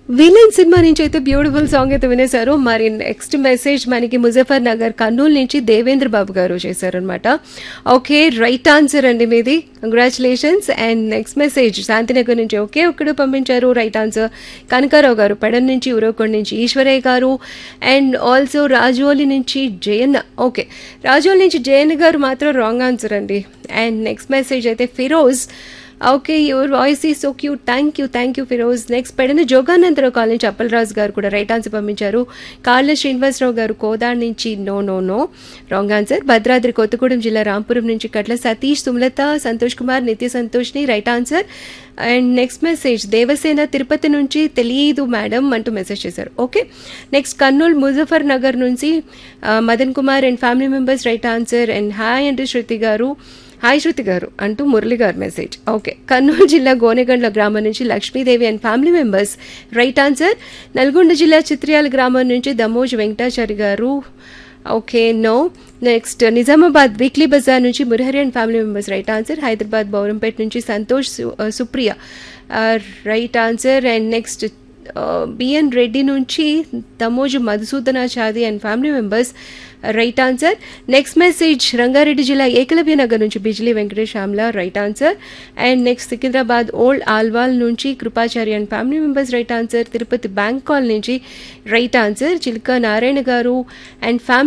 villain cinema నుంచి అయితే beautiful song అయితే వినేశారు మరి నెక్స్ట్ మెసేజ్ మనకి ముజఫర్ నగర్ కర్నూలు నుంచి దేవేంద్ర బాబు గారు చేశారనమాట ఓకే రైట్ ఆన్సర్ అండి మీది congratulations and next message Shantinagar నుంచి ఒకే ఒక్కడు పంపించారు రైట్ ఆన్సర్ కనకారావు గారు పెడన్ నుంచి ఉరవకొండ నుంచి ఈశ్వరయ్య గారు అండ్ ఆల్సో రాజోలి నుంచి జయన్న ఓకే రాజోలి నుంచి జయన్న గారు మాత్రం రాంగ్ ఆన్సర్ అండి అండ్ నెక్స్ట్ మెసేజ్ అయితే Firoz okay your voice is so cute thank you thank you Firoz next పెడిన జోగానందరావు కాలనీ నుంచి అప్పలరాజు గారు కూడా రైట్ ఆన్సర్ పంపించారు కాళ్ళ శ్రీనివాసరావు గారు కోదాడ్ నుంచి no no no wrong answer Bhadradri Kothagudem జిల్లా రాంపురం నుంచి కట్ల సతీష్ సుమలత సంతోష్ కుమార్ నిత్య సంతోష్ని right answer and next message Devasena Tirupati నుంచి తెలియదు మేడం అంటూ మెసేజ్ చేశారు ఓకే నెక్స్ట్ కర్నూలు ముజఫర్ నగర్ నుంచి ఆ, Madan Kumar and family members right answer and hi అంటూ శృతి గారు హాయ్ శృతి గారు అంటూ మురళి గారు మెసేజ్ ఓకే కర్నూలు జిల్లా గోనెగండ్ల గ్రామం నుంచి Lakshmidevi and family members right answer Nalgonda జిల్లా చిత్రియాల గ్రామం నుంచి దమోజ్ వెంకటాచారి గారు okay no next Nizamabad weekly బజార్ నుంచి Murahari and family members right answer Hyderabad Bowrampet నుంచి సంతోష్ సు- ఆ, Supriya right answer and next B N Reddy నుంచి Damoju Madhusudanachari and family members right answer next message Rangareddy జిల్లా ఏకలవ్య నగర్ నుంచి Bijli Venkatesh Amla right answer and next Secunderabad old Alwal నుంచి Krupachari and family members right answer Tirupati bank call నుంచి రైట్ ఆన్సర్ చిల్కా నారాయణ గారు and family